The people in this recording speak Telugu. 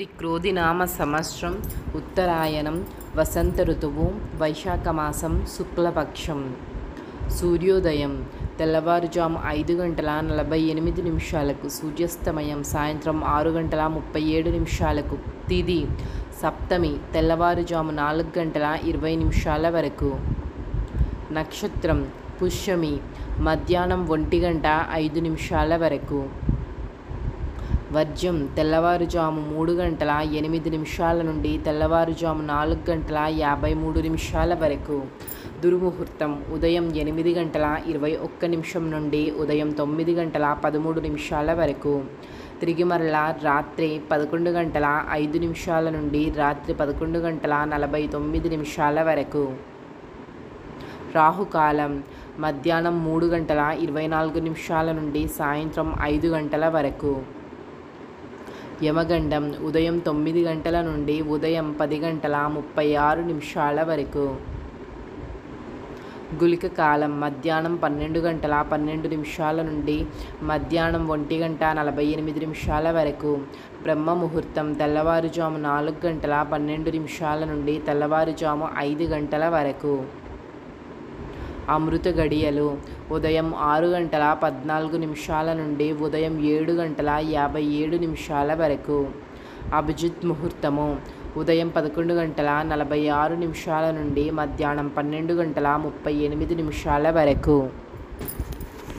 శ్రీ క్రోధినామ సంవత్సరం ఉత్తరాయణం వసంత ఋతువు వైశాఖ మాసం శుక్లపక్షం సూర్యోదయం తెల్లవారుజాము ఐదు గంటల నలభై ఎనిమిది నిమిషాలకు సూర్యాస్తమయం సాయంత్రం ఆరు గంటల ముప్పై ఏడు నిమిషాలకు తిది సప్తమి తెల్లవారుజాము నాలుగు గంటల ఇరవై నిమిషాల వరకు నక్షత్రం పుష్యమి మధ్యాహ్నం ఒంటి గంట ఐదు నిమిషాల వరకు వర్జ్యం తెల్లవారుజాము మూడు గంటల ఎనిమిది నిమిషాల నుండి తెల్లవారుజాము నాలుగు గంటల యాభై మూడు నిమిషాల వరకు దుర్ముహూర్తం ఉదయం ఎనిమిది గంటల ఇరవై ఒక్క నిమిషం నుండి ఉదయం తొమ్మిది గంటల పదమూడు నిమిషాల వరకు తిరిగి మరలా రాత్రి పదకొండు గంటల ఐదు నిమిషాల నుండి రాత్రి పదకొండు గంటల నలభై తొమ్మిది నిమిషాల వరకు రాహుకాలం మధ్యాహ్నం మూడు గంటల ఇరవై నాలుగు నిమిషాల నుండి సాయంత్రం ఐదు గంటల వరకు యమగండం ఉదయం తొమ్మిది గంటల నుండి ఉదయం పది గంటల ముప్పై ఆరు నిమిషాల వరకు గుళిక కాలం మధ్యాహ్నం పన్నెండు గంటల పన్నెండు నిమిషాల నుండి మధ్యాహ్నం ఒంటి గంట నలభై ఎనిమిది నిమిషాల వరకు బ్రహ్మ ముహూర్తం తెల్లవారుజాము నాలుగు గంటల పన్నెండు నిమిషాల నుండి తెల్లవారుజాము ఐదు గంటల వరకు అమృత గడియలు ఉదయం ఆరు గంటల పద్నాలుగు నిమిషాల నుండి ఉదయం ఏడు గంటల యాభై ఏడు నిమిషాల వరకు అభిజిత్ ముహూర్తము ఉదయం పదకొండు గంటల నలభై ఆరు నిమిషాల నుండి మధ్యాహ్నం పన్నెండు గంటల ముప్పై ఎనిమిది నిమిషాల వరకు